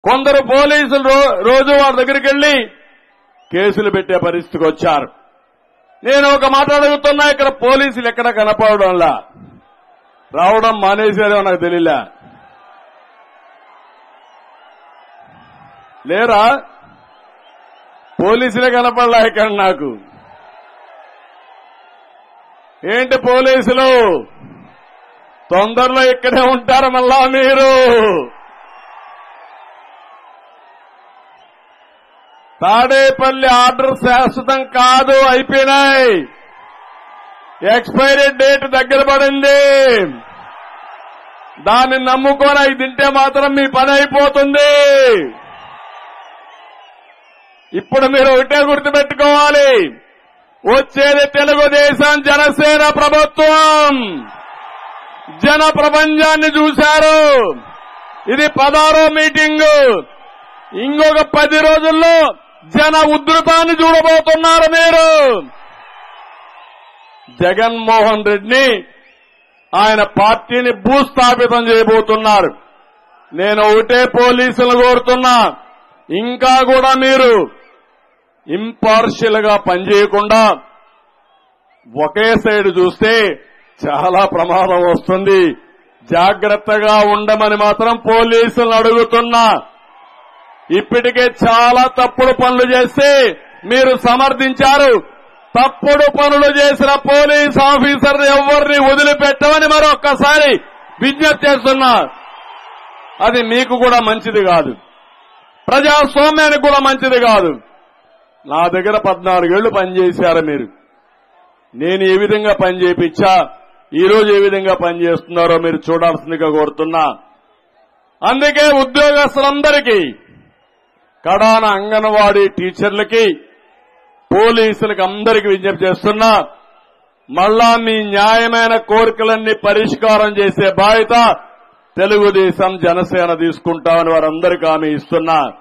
కొందరు పోలీసులు రో- రోజు వారి దగ్గరికి వెళ్లి కేసులు పెట్టే పరిస్థితికి వచ్చారు నేను ఒక మాట అడుగుతున్నా ఇక్కడ పోలీసులు ఎక్కడ కనపడడంలా రావడం మానేశారో నాకు తెలియలే లేరా పోలీసులే కనపడలా ఇక్కడ నాకు ఏంటి పోలీసులు తొందరలో ఇక్కడే ఉంటారు మళ్ళా మీరు తాడేపల్లి ఆర్డర్ శాశ్వతం కాదు అయిపోయినాయి ఎక్స్పైరీ డేట్ దగ్గర పడింది దాన్ని నమ్ముకొని అవి తింటే మాత్రం మీ పని అయిపోతుంది ఇప్పుడు మీరు ఒకటే గుర్తుపెట్టుకోవాలి వచ్చేది తెలుగుదేశం జనసేన ప్రభుత్వం జన ప్రపంచాన్ని చూశారు ఇది పదారో మీటింగు ఇంకొక పది రోజుల్లో జన ఉధృతాన్ని చూడబోతున్నారు మీరు జగన్మోహన్ రెడ్డిని ఆయన పార్టీని భూస్థాపితం చేయబోతున్నారు నేను ఒకటే పోలీసులు కోరుతున్నా ఇంకా కూడా మీరు ఇంపార్షియల్ గా పనిచేయకుండా ఒకే సైడ్ చూస్తే చాలా ప్రమాదం వస్తుంది జాగ్రత్తగా ఉండమని మాత్రం పోలీసులను అడుగుతున్నా ఇప్పటికే చాలా తప్పుడు పనులు చేస్తే మీరు సమర్థించారు తప్పుడు పనులు చేసిన పోలీస్ ఆఫీసర్ ఎవరిని వదిలిపెట్టమని మరొక్కసారి విజ్ఞప్తి చేస్తున్నా అది మీకు కూడా మంచిది కాదు ప్రజాస్వామ్యానికి కూడా మంచిది కాదు నా దగ్గర పద్నాలుగేళ్లు పనిచేశారు మీరు నేను ఏ విధంగా పని చేపించా ఈ రోజు ఏ విధంగా పనిచేస్తున్నారో మీరు చూడాల్సిందిగా కోరుతున్నా అందుకే ఉద్యోగస్తులందరికీ కడాన అంగన్వాడీ టీచర్లకి పోలీసులకు అందరికీ విజ్ఞప్తి చేస్తున్నా మళ్ళా మీ న్యాయమైన కోరికలన్నీ పరిష్కారం చేసే బాధ్యత తెలుగుదేశం జనసేన తీసుకుంటామని వారందరికీ హామీ ఇస్తున్నా